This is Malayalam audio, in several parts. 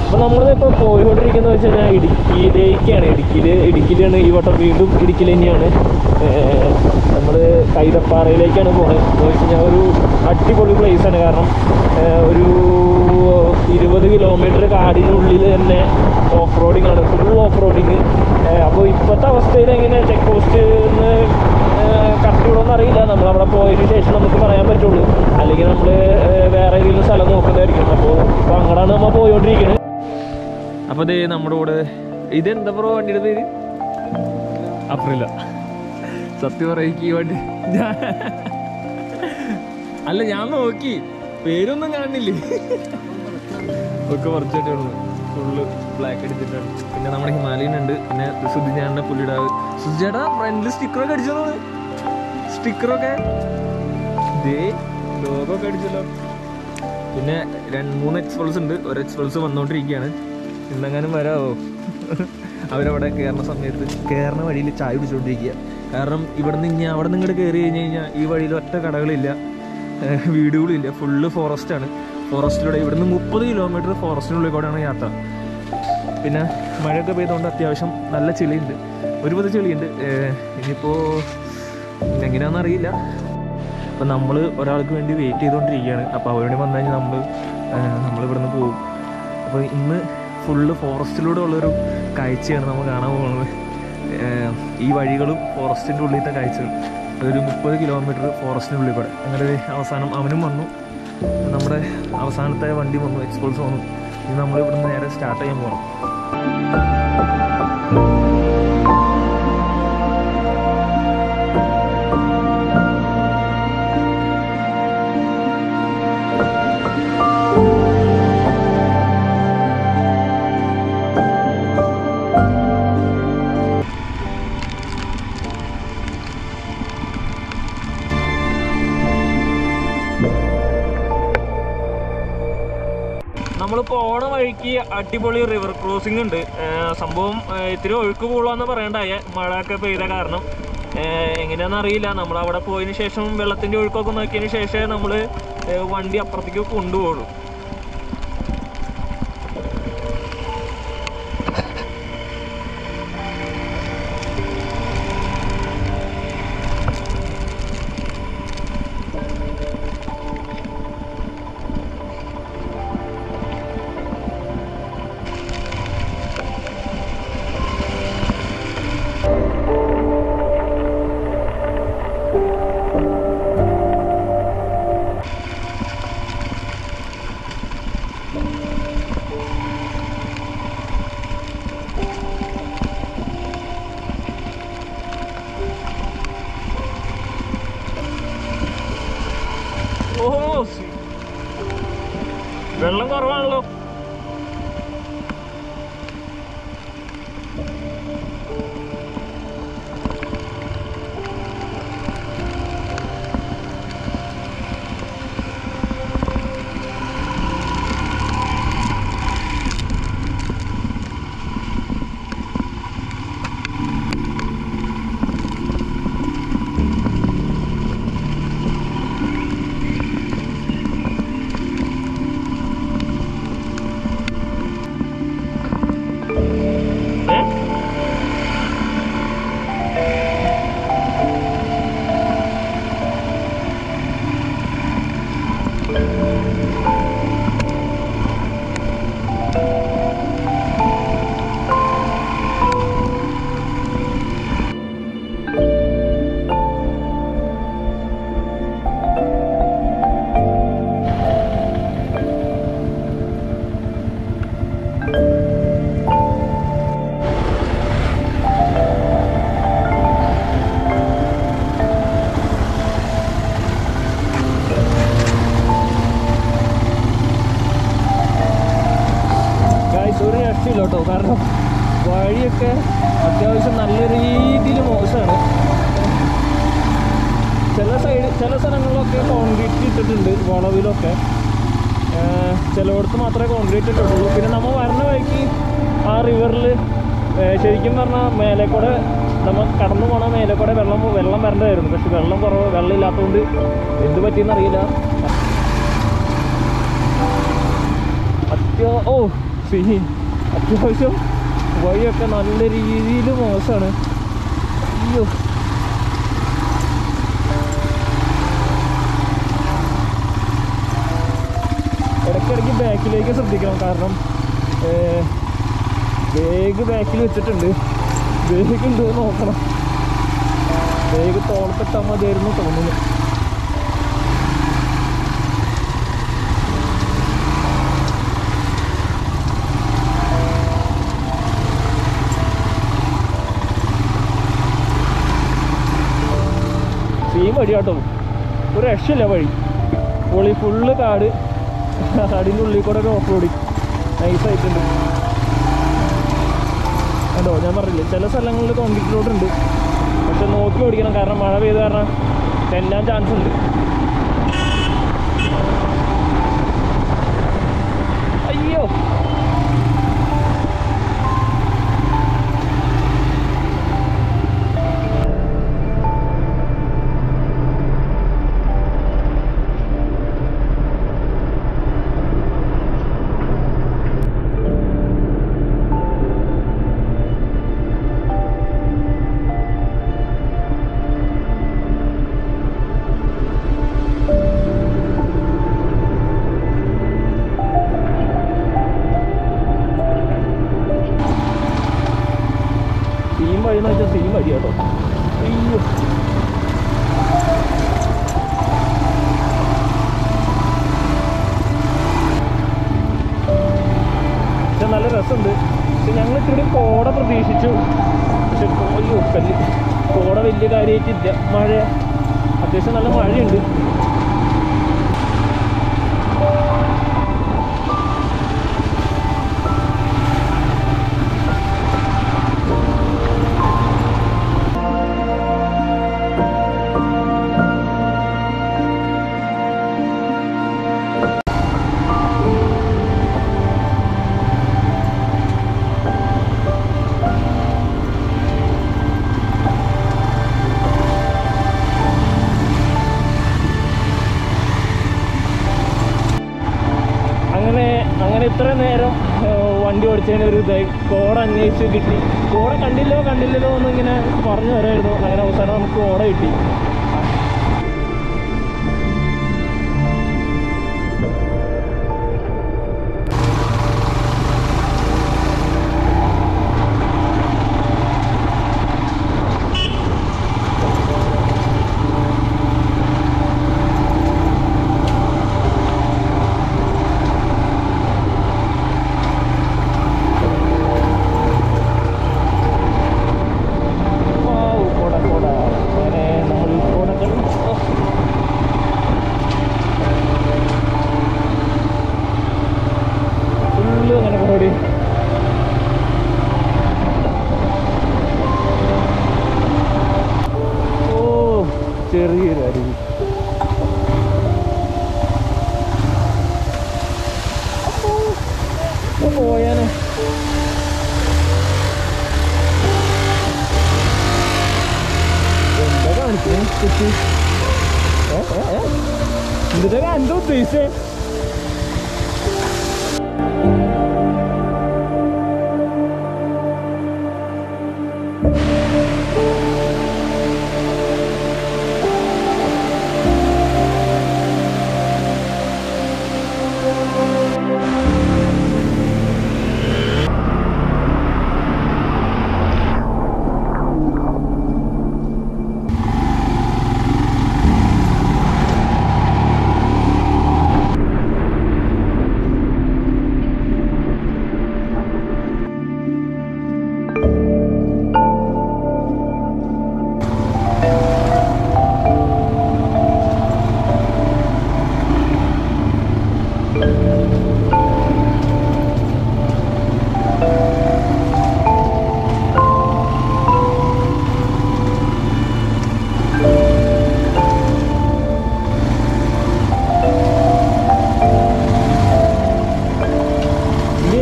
അപ്പോൾ നമ്മളിപ്പോൾ പോയിക്കൊണ്ടിരിക്കുന്നത് വെച്ച് കഴിഞ്ഞാൽ ഇടുക്കിയിലേക്കാണ് ഇടുക്കിയിൽ ഇടുക്കിയിലാണ് ഈ വട്ടം വീണ്ടും ഇടുക്കിയിൽ തന്നെയാണ് നമ്മൾ കൈതപ്പാറയിലേക്കാണ് പോകുന്നത് എന്ന് വെച്ച് കഴിഞ്ഞാൽ ഒരു അടിപൊളി place ആണ് കാരണം ഏഹ്, ഒരു ഇരുപത് കിലോമീറ്റർ കാടിനുള്ളിൽ തന്നെ ഓഫ് റോഡിംഗ് ആണ് ഫുൾ ഓഫ് റോഡിങ് അപ്പോൾ ഇപ്പോഴത്തെ അവസ്ഥയിൽ എങ്ങനെ ചെക്ക് പോസ്റ്റ് കറക്റ്റ് വിടുമെന്ന് അറിയില്ല നമ്മൾ അവിടെ പോയതിന് ശേഷം നമുക്ക് പറയാൻ പറ്റുള്ളൂ അല്ലെങ്കിൽ നമ്മൾ വേറെ ഏതെങ്കിലും സ്ഥലം നോക്കുന്നതായിരിക്കും അപ്പോൾ ഇപ്പോൾ അങ്ങോട്ടാണ് നമ്മൾ പോയോണ്ടിരിക്കുന്നത് അപ്പോൾ ദേ നമ്മുടെ കൂടെ ഇതെന്താ പ്രോ വണ്ടിയുടെ പേര് അപ്രില്ല സത്യം പറയും ഈ വണ്ടി ഞാൻ- അല്ല ഞാൻ നോക്കി പേരൊന്നും കാണുന്നില്ലേ ഒക്കെ കുറച്ചിട്ടേ ഉള്ളൂ ഫുള്ള് ബ്ലാക്ക് അടിച്ചിട്ടാണ് പിന്നെ നമ്മുടെ ഹിമാലയൻ ഉണ്ട് പിന്നെ സുധിജാന്റെ പുള്ളിടാവ് സുധിചേട്ടാ ഫ്രണ്ടിൽ സ്റ്റിക്കറൊക്കെ അടിച്ചോ സ്റ്റിക്കറൊക്കെ ദേ ലോഗൊക്കെ അടിച്ചല്ലോ പിന്നെ രണ്ട് മൂന്ന് എക്സ്പൾസ് ഉണ്ട് ഒരു എക്സ്പൾസ് വന്നുകൊണ്ടിരിക്കുകയാണ് ഇന്നെങ്ങാനും വരാവോ അവരവിടെ കയറുന്ന സമയത്ത് കയറുന്ന വഴിയിൽ ചായ കുടിച്ചുകൊണ്ടിരിക്കുക കാരണം ഇവിടുന്ന് ഇനി അവിടെ നിന്ന് ഇങ്ങോട്ട് കയറി കഴിഞ്ഞ് കഴിഞ്ഞാൽ ഈ വഴിയിൽ ഒറ്റ കടകളില്ല ഏഹ് വീടുകളില്ല ഫുള്ള് ഫോറസ്റ്റാണ് ഫോറസ്റ്റിലൂടെ ഇവിടുന്ന് മുപ്പത് കിലോമീറ്റർ ഫോറസ്റ്റിനുള്ളിൽ കൂടെയാണ് യാത്ര പിന്നെ മഴയൊക്കെ പെയ്തുകൊണ്ട് അത്യാവശ്യം നല്ല ചെളിയുണ്ട് ഒരുപാട് ചെളിയുണ്ട് ഏഹ് ഇനിയിപ്പോൾ എങ്ങനെയാണെന്ന് അറിയില്ല അപ്പം നമ്മൾ ഒരാൾക്ക് വേണ്ടി വെയിറ്റ് ചെയ്തുകൊണ്ടിരിക്കുകയാണ് അപ്പോൾ അവർ വേണ്ടി വന്നു കഴിഞ്ഞാൽ നമ്മൾ നമ്മൾ ഇവിടുന്ന് പോകും അപ്പോൾ ഇന്ന് ഫുള്ള് ഫോറസ്റ്റിലൂടെ ഉള്ളൊരു കാഴ്ചയാണ് നമ്മൾ കാണാൻ പോകുന്നത് ഏഹ് ഈ വഴികളും ഫോറസ്റ്റിൻ്റെ ഉള്ളിലത്തെ കാഴ്ചകൾ അതൊരു മുപ്പത് കിലോമീറ്റർ ഫോറസ്റ്റിനുള്ളിൽ കൂടെ അങ്ങനെ ഒരു അവസാനം അവനും വന്നു നമ്മുടെ അവസാനത്തെ വണ്ടി വന്നു എക്സ്പോൾസ് വന്നു ഇനി നമ്മൾ ഇവിടുന്ന് നേരെ സ്റ്റാർട്ട് ചെയ്യാൻ പോകണം നമ്മൾ പോണ വഴിക്ക് അടിപൊളി റിവർ ക്രോസിംഗ് ഉണ്ട് ഏർ സംഭവം ഏർ ഇത്തിരി ഒഴുക്ക് പോകാന്ന് പറയണ്ടായ മഴയൊക്കെ പെയ്ത കാരണം ഏർ എങ്ങനെയാണെന്ന് അറിയില്ല നമ്മൾ അവിടെ പോയതിന് ശേഷം വെള്ളത്തിന്റെ ഒഴുക്കൊക്കെ നോക്കിയതിന് ശേഷമേ നമ്മൾ വണ്ടി അപ്പുറത്തേക്ക് കൊണ്ടുപോകുള്ളൂ ഓഹോ സി- വെള്ളം കുറവാണല്ലോ ഏ ഗായ്സ് ഒരു രക്ഷയില്ല കേട്ടോ കാരണം വഴിയൊക്കെ അത്യാവശ്യം നല്ല രീതിയിൽ മോശമാണ് ചില സൈഡ് ചില സ്ഥലങ്ങളിലൊക്കെ കോൺക്രീറ്റ് ഇട്ടിട്ടുണ്ട് വളവിലൊക്കെ ഏർ ചിലയിടത്ത് മാത്രമേ കോൺക്രീറ്റ് ഇട്ടിട്ടുള്ളൂ പിന്നെ നമ്മൾ വരണ വഴിക്ക് ആ റിവറിൽ ശരിക്കും പറഞ്ഞാൽ മേലെ കൂടെ നമ്മൾ കടന്നു പോണ മേലെ കൂടെ വെള്ളം വെള്ളം വരേണ്ടതായിരുന്നു പക്ഷെ വെള്ളം കുറവ് വെള്ളം ഇല്ലാത്തതുകൊണ്ട് എന്ത് പറ്റിയെന്ന് അറിയില്ല അത്യോ ഓ സീൻ അത്യാവശ്യം വഴിയൊക്കെ നല്ല രീതിയിൽ മോശമാണ് അയ്യോ ഇടയ്ക്കിടയ്ക്ക് ബാക്കിലേക്ക് ശ്രദ്ധിക്കണം കാരണം ബാഗ് ബാക്കിൽ വെച്ചിട്ടുണ്ട് ബാഗ് ഉണ്ടോ എന്ന് നോക്കണം ബാഗ് തോളത്തിട്ടാൽ മതിയായിരുന്നു തോന്നുന്നു സെയിം വഴി കേട്ടോ ഒരു രക്ഷയില്ല വഴി പൊളി ഫുള്ള് കാട് കാടിൻ്റെ ഉള്ളിൽ കൂടെ ഒക്കെ ഓഫ് റോഡിങ് നൈസായിട്ടുണ്ട് കണ്ടോ ഞാൻ പറഞ്ഞില്ലേ ചില സ്ഥലങ്ങളിൽ കോൺക്രീറ്റ് റോഡ് ഉണ്ട് പക്ഷെ നോക്കി ഓടിക്കണം കാരണം മഴ പെയ്ത് കാരണം തെന്നാൻ ചാൻസ് ഉണ്ട് അയ്യോ സീം വഴി എന്ന് വെച്ചാൽ സീം വഴി കേട്ടോ അയ്യോ പക്ഷെ നല്ല രസമുണ്ട് പക്ഷെ ഞങ്ങൾ ഇത്തിരി കോട പ്രതീക്ഷിച്ചു പക്ഷെ കോ- അയ്യോ കല്ല് കോട വലിയ കാര്യമായിട്ടില്ല മഴ അത്യാവശ്യം നല്ല മഴയുണ്ട് അങ്ങനെ അങ്ങനെ ഇത്ര നേരം ആ, വണ്ടി ഓടിച്ചതിന് ഒരു ഇതായി കോട അന്വേഷിച്ച് കിട്ടി കോട കണ്ടില്ലോ കണ്ടില്ലല്ലോ എന്ന് ഇങ്ങനെ പറഞ്ഞു തരായിരുന്നു അങ്ങനെ അവസാനം നമുക്ക് കോട കിട്ടി വൗ, കോട കോട അങ്ങനെ നമ്മൾ കോട കണ്ടു ഓ. ഫുള്ള് അങ്ങനെ കോടി ഓ ചെറിയൊരു അരുവി ഓ, പോയാനെ എന്താ കാണിച്ചേ കുട്ടി ഏ ഏ ഏ എന്തിനാ എന്താ ഉദ്ദേശിച്ചേ ഇല്ലേ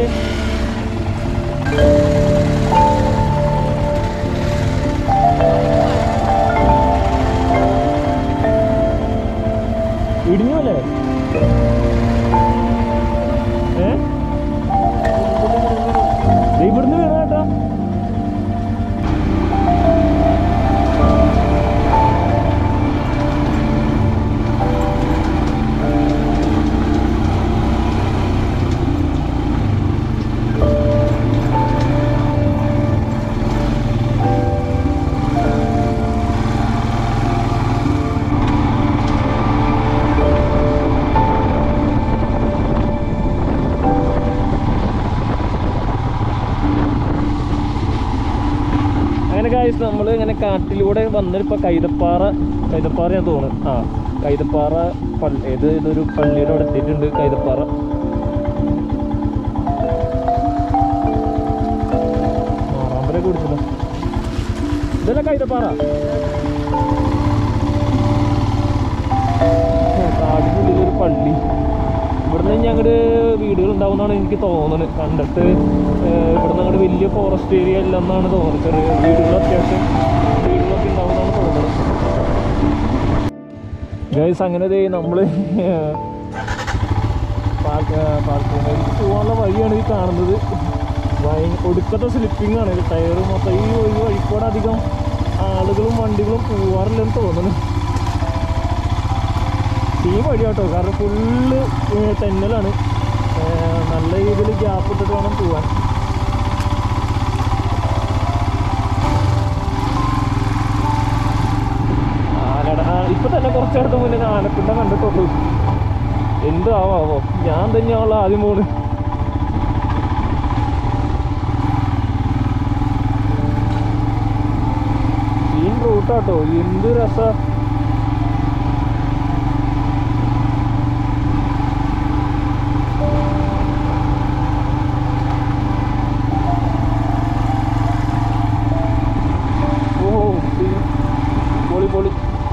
ഇടിഞ്ഞു അല്ലേ ഏ ഇവിടുന്ന് വീണ കേട്ടാ അങ്ങനെ കാഴ്ച നമ്മൾ ഇങ്ങനെ കാട്ടിലൂടെ വന്നിപ്പോ കൈതപ്പാറ കൈതപ്പാറ ഞാൻ തോന്നുന്നു ആ കൈതപ്പാറ പള്ളി ഏത് ഇതൊരു പള്ളിയുടെ അവിടെ എത്തിയിട്ടുണ്ട് കൈതപ്പാറ മാറാമ്പലൊക്കെ കൊടുത്തില്ല ഇതല്ല കൈതപ്പാറ കാടിനുള്ളിൽ ഒരു പള്ളി ഇവിടുന്ന് ഇനി അങ്ങോട്ട് വീടുകൾ ഉണ്ടാവുന്നതാണ് എനിക്ക് തോന്നുന്നത് കണ്ടിട്ട് ഏഹ് ഇവിടുന്ന് അങ്ങോട്ട് വലിയ ഫോറസ്റ്റ് ഏരിയ അല്ലെന്നാണ് തോന്നുന്നത് ചെറിയ വീടുകൾ അത്യാവശ്യം വീടുകളൊക്കെ ഉണ്ടാവുന്നതാണ് തോന്നുന്നത് ഗൈസ് അങ്ങനെ ദേ നമ്മള് പാർക്കിലേക്ക് പോകാനുള്ള വഴിയാണ് ഈ കാണുന്നത് ഭയ- ഒടുക്കത്തെ സ്ലിപ്പിംഗ് ആണ് ടയർ മൊത്തം ഈ ഒരു വഴിക്കൂടെ അധികം ആളുകളും വണ്ടികളും പോവാറില്ലെന്ന് തോന്നുന്നു ഈ വഴി കേട്ടോ കാരണം ഫുള്ള് തെന്നലാണ് ഏർ നല്ല രീതിയിൽ ഗ്യാപ്പ് ഇട്ടിട്ട് വേണം പോവാൻ ആനട ആ, ഇപ്പൊ തന്നെ കുറച്ചേരത്ത് മുന്നേ ഞാൻ ആനപ്പിണ്ട കണ്ടിട്ടുള്ളൂ എന്താവാവോ ഞാൻ തന്നെയാണല്ലോ ആദ്യം പോണ് സീൻ റൂട്ടാട്ടോ എന്ത് രസ ഓ സീൻ പൊളി പൊളി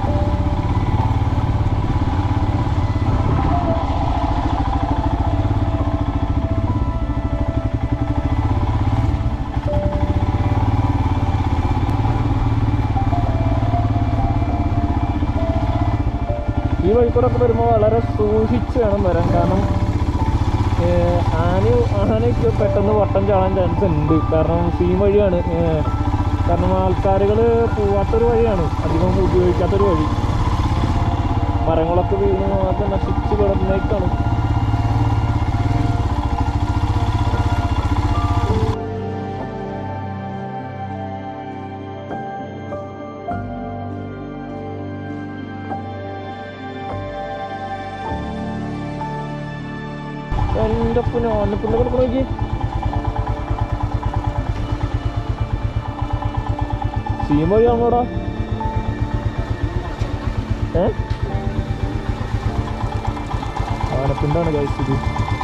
ഈ വഴിക്കൂടൊക്കെ വരുമ്പോൾ വളരെ സൂക്ഷിച്ച് വേണം വരാൻ കാരണം ഏഹ്, ആന ആനയ്ക്ക് പെട്ടെന്ന് വട്ടം ചാടാൻ ചാൻസ് ഉണ്ട് കാരണം സീം വഴിയാണ് ഏഹ്, കാരണം ആൾക്കാരുകൾ പോവാത്തൊരു വഴിയാണ് അധികം ഉപയോഗിക്കാത്തൊരു വഴി മരങ്ങളൊക്കെ വീണ് അതൊക്കെ നശിച്ച് കിടന്നേക്കാണ് എൻ്റെ പിന്നെ ഓനപ്പിള്ള കൊടുക്കണ നോക്കി സീം വഴിയാണോടാ ഏ ആനപ്പിണ്ടാണ് കഴിച്ചത്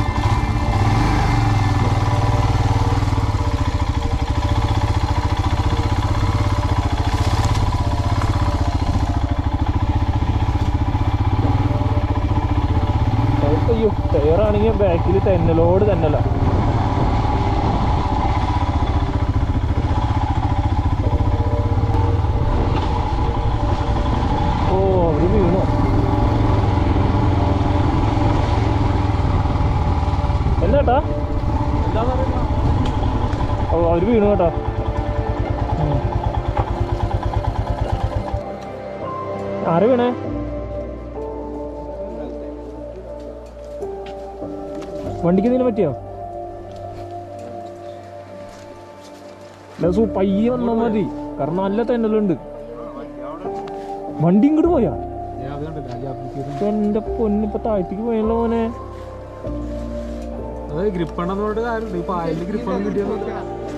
അയ്യോ ടയറാണെങ്കിൽ ബാക്കിൽ തെന്നലോട് തന്നല ഓ അവര് വീണു എന്താട്ടാ ഓ അവര് വീണു കേട്ടോ ഉം. ആര് വീണേ വണ്ടിക്ക് എന്തെങ്കിലും പറ്റിയോ ലസു പയ്യെ വന്നാൽ മതി കാരണം നല്ല തെന്നലുണ്ട് വണ്ടി ഇങ്ങോട്ട് പോയാ എന്റെ പൊന്നിപ്പൊ താഴ്ത്തിക്ക് പോയല്ലോ മോനെ ഗ്രിപ്പ് ഉണ്ടെന്നോട് കാര്യമുണ്ട് ഈ പായലിൽ ഗ്രിപ്പ് ഒന്നും കിട്ടിയെന്നൊക്കെ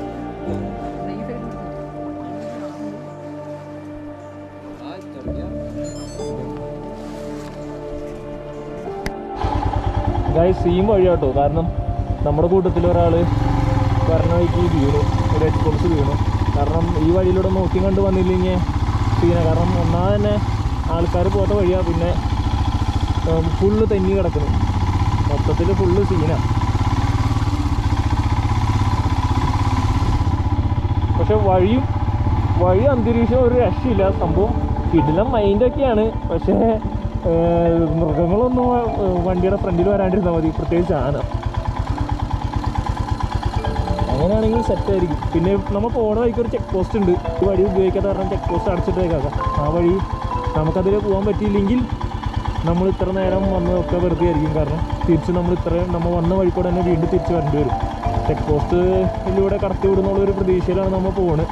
ഗായ് സീം വഴി കേട്ടോ കാരണം നമ്മുടെ കൂട്ടത്തിൽ ഒരാൾ പറഞ്ഞ വഴിക്ക് വീണു ഒരു എക്സ്പോൾസ് വീണു കാരണം ഈ വഴിയിലൂടെ നോക്കി കണ്ട് വന്നില്ലെങ്കിൽ സീന കാരണം ഒന്നാമത് തന്നെ ആൾക്കാർ പോകാത്ത വഴിയാ പിന്നെ ഫുള്ള് തെന്നി കിടക്കുന്നു മൊത്തത്തിൽ ഫുള്ള് സീന പക്ഷെ വഴിയും വഴി അന്തരീക്ഷം ഒരു രക്ഷയില്ല സംഭവം കിടിലം മൈൻഡൊക്കെയാണ് പക്ഷേ ഏർ, മൃഗങ്ങളൊന്നും ഏർ, വണ്ടിയുടെ ഫ്രണ്ടിൽ വരാണ്ടിരുന്നാൽ മതി പ്രത്യേകിച്ച് ആന അങ്ങനെയാണെങ്കിൽ സെറ്റ് ആയിരിക്കും പിന്നെ നമ്മൾ പോണ വഴിക്ക് ഒരു ചെക്ക് പോസ്റ്റ് ഉണ്ട് ഈ വഴി ഉപയോഗിക്കാത്ത കാരണം ചെക്ക് പോസ്റ്റ് അടച്ചിട്ടേക്കാം ആ വഴി നമുക്കതിൽ പോകാൻ പറ്റിയില്ലെങ്കിൽ നമ്മൾ ഇത്ര നേരം വന്നതൊക്കെ വെറുതെ ആയിരിക്കും കാരണം തിരിച്ച് നമ്മൾ ഇത്ര നമ്മൾ വന്ന വഴി കൂടെ തന്നെ വീണ്ടും തിരിച്ച് വരേണ്ടി വരും ചെക്ക് പോസ്റ്റിലൂടെ കടത്തി വിടുന്നുള്ള ഒരു പ്രതീക്ഷയിലാണ് നമ്മൾ പോകുന്നത്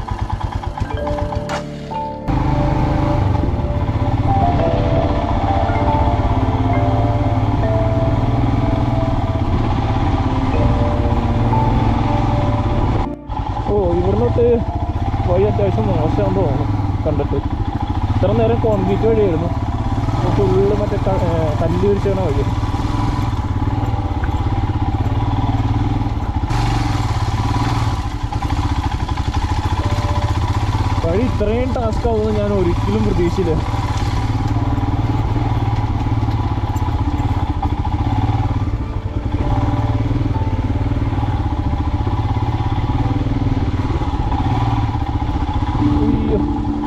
ഓ ഇവിടുന്നോട്ട് വഴി അത്യാവശ്യം മോശമാണെന്ന് തോന്നുന്നു കണ്ടിട്ട് ഇത്ര നേരം കോൺക്രീറ്റ് വഴിയായിരുന്നു ഫുള്ള് മറ്റേ ക- ഏ, കല്ല് വിരിച്ചാണ് വഴി വഴി ഇത്രയും ടാസ്ക് ആവുമെന്ന് ഞാൻ ഒരിക്കലും പ്രതീക്ഷിച്ചില്ല ഉയ്യോ.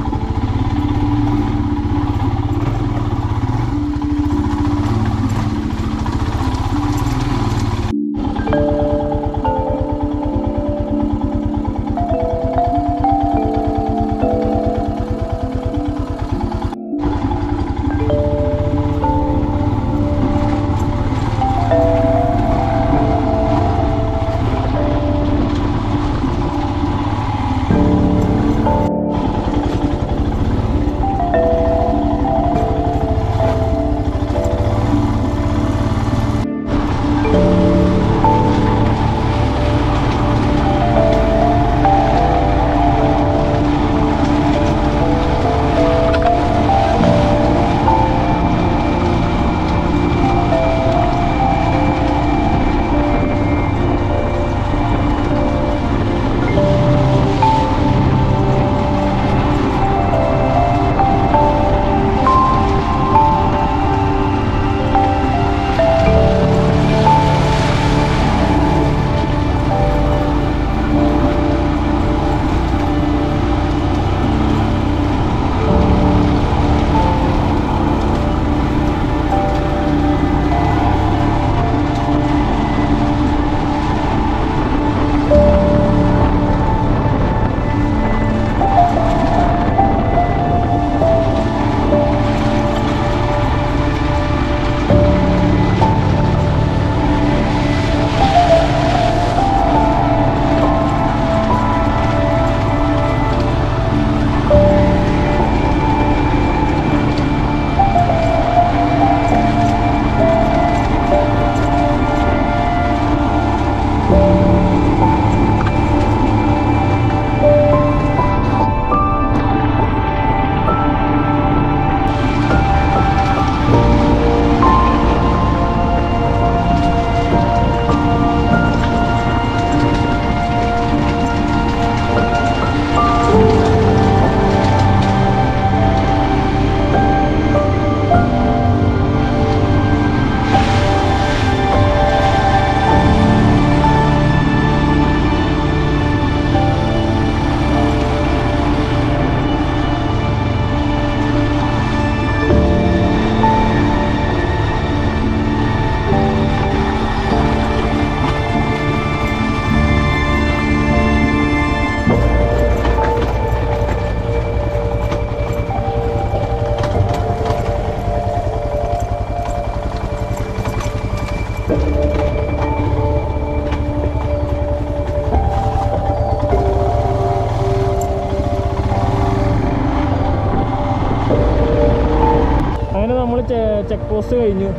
അങ്ങനെ നമ്മൾ ചെക്ക് പോസ്റ്റ് കഴിഞ്ഞു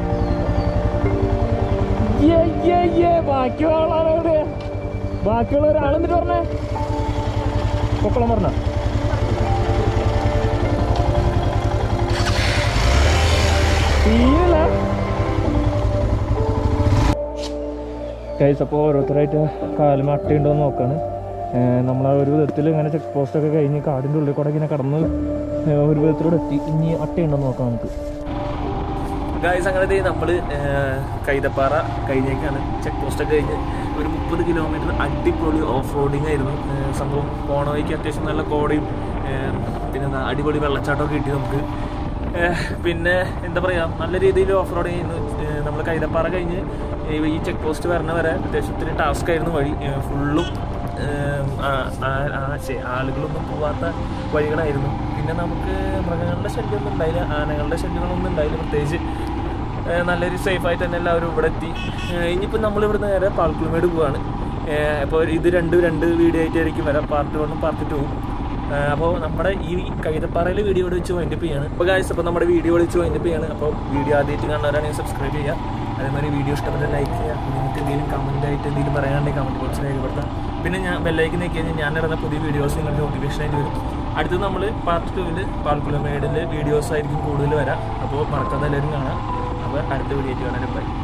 യ്യേ, യ്യേ, യ്യേ, ബാക്കിയുള്ള ആളെവിടെ ബാക്കിയുള്ള ഒരാൾ എന്നിട്ട് പറഞ്ഞേ പൊക്കളം പറഞ്ഞ തീരല്ല കൈസ് അപ്പോൾ ഓരോരുത്തരായിട്ട് കാലും അട്ടയുണ്ടോ എന്ന് നോക്കാണ് നമ്മൾ ആ ഒരു വിധത്തിൽ ഇങ്ങനെ ചെക്ക് പോസ്റ്റ് ഒക്കെ കഴിഞ്ഞ് കാടിൻ്റെ ഉള്ളിൽ കൂടെ ഇങ്ങനെ കടന്ന് ഏഹ് ഒരു വിധത്തിലൂടെ എത്തി ഇനി അട്ടയുണ്ടോ എന്ന് നോക്കാം നമുക്ക് ഗായ്സ് അങ്ങനെ ദേ നമ്മള് ഏഹ്, കൈതപ്പാറ കഴിഞ്ഞേക്കാണ് ചെക്ക് പോസ്റ്റ് ഒക്കെ കഴിഞ്ഞ് ഒരു മുപ്പത് കിലോമീറ്റർ അടിപൊളി ഓഫ് റോഡിങ് ആയിരുന്നു ഏഹ്, സംഭവം പോണ വഴിക്ക് അത്യാവശ്യം നല്ല കോടയും ഏഹ്, പിന്നെ എന്താ അടിപൊളി വെള്ളച്ചാട്ടമൊക്കെ കിട്ടി നമുക്ക് ഏഹ്, പിന്നെ എന്താ പറയുക നല്ല രീതിയിൽ ഓഫ് റോഡിങ് ചെയ്യുന്നു നമ്മൾ കൈതപ്പാറ കഴിഞ്ഞ് ഈ- ഈ ചെക്ക് പോസ്റ്റ് വരണ വരെ അത്യാവശ്യത്തിന് ടാസ്ക് ആയിരുന്നു വഴി ഫുള്ളും ആളുകളൊന്നും പോവാത്ത വഴികളായിരുന്നു പിന്നെ നമുക്ക് മൃഗങ്ങളുടെ ശല്യമൊന്നും ഉണ്ടായില്ല ആനകളുടെ ശല്യങ്ങളൊന്നും ഉണ്ടായില്ല പ്രത്യേകിച്ച് ഏഹ് നല്ലൊരു സേഫായിട്ട് തന്നെ എല്ലാവരും ഇവിടെ എത്തി ഏഹ് ഇനിയിപ്പോൾ നമ്മൾ ഇവിടുന്ന് നേരെ പാൽക്കുളമേട് പോവാണ് അപ്പോൾ ഇത് രണ്ട് രണ്ട് വീഡിയോ ആയിട്ടായിരിക്കും വരാം പാർട്ട് വണ്ണും പാർട്ട് ടൂവും അപ്പോൾ നമ്മുടെ ഈ കൈതപ്പാറയിലെ വീഡിയോ ഇവിടെ വെച്ച് വൈൻഡപ്പ് ചെയ്യാണ് അപ്പോൾ ഗായ്സ് അപ്പോൾ നമ്മുടെ വീഡിയോ വിളിച്ച് വൈൻഡപ്പ് ചെയ്യാണ് അപ്പോൾ വീഡിയോ ആദ്യമായിട്ട് കാണുന്നവരാണെങ്കിൽ സബ്സ്ക്രൈബ് ചെയ്യുക അതേമാതിരി വീഡിയോ ഇഷ്ടപ്പെട്ട ലൈക്ക് ചെയ്യുക നിങ്ങൾക്ക് എന്തെങ്കിലും കമൻ്റ് ആയിട്ട് എന്തെങ്കിലും പറയാനുണ്ടെങ്കിൽ കമൻറ്റ് ബോക്സിൽ രേഖപ്പെടുത്താം പിന്നെ ഞാൻ ബെല്ലൈക്ക് നോക്കി കഴിഞ്ഞാൽ ഞാൻ ഇടുന്ന പുതിയ വീഡിയോസ് നിങ്ങൾക്ക് നോട്ടിഫിക്കേഷൻ ആയിട്ട് വരും അടുത്തത് നമ്മൾ പാർട്ട് ടൂവിൽ പാൽക്കുളമേടിൽ വീഡിയോസ് ആയിരിക്കും കൂടുതൽ വരാം അപ്പോൾ മറക്കാതെ എല്ലാവരും കാണാം അപ്പോൾ അടുത്ത വീഡിയോ ആയിട്ട് കാണാനും ബൈ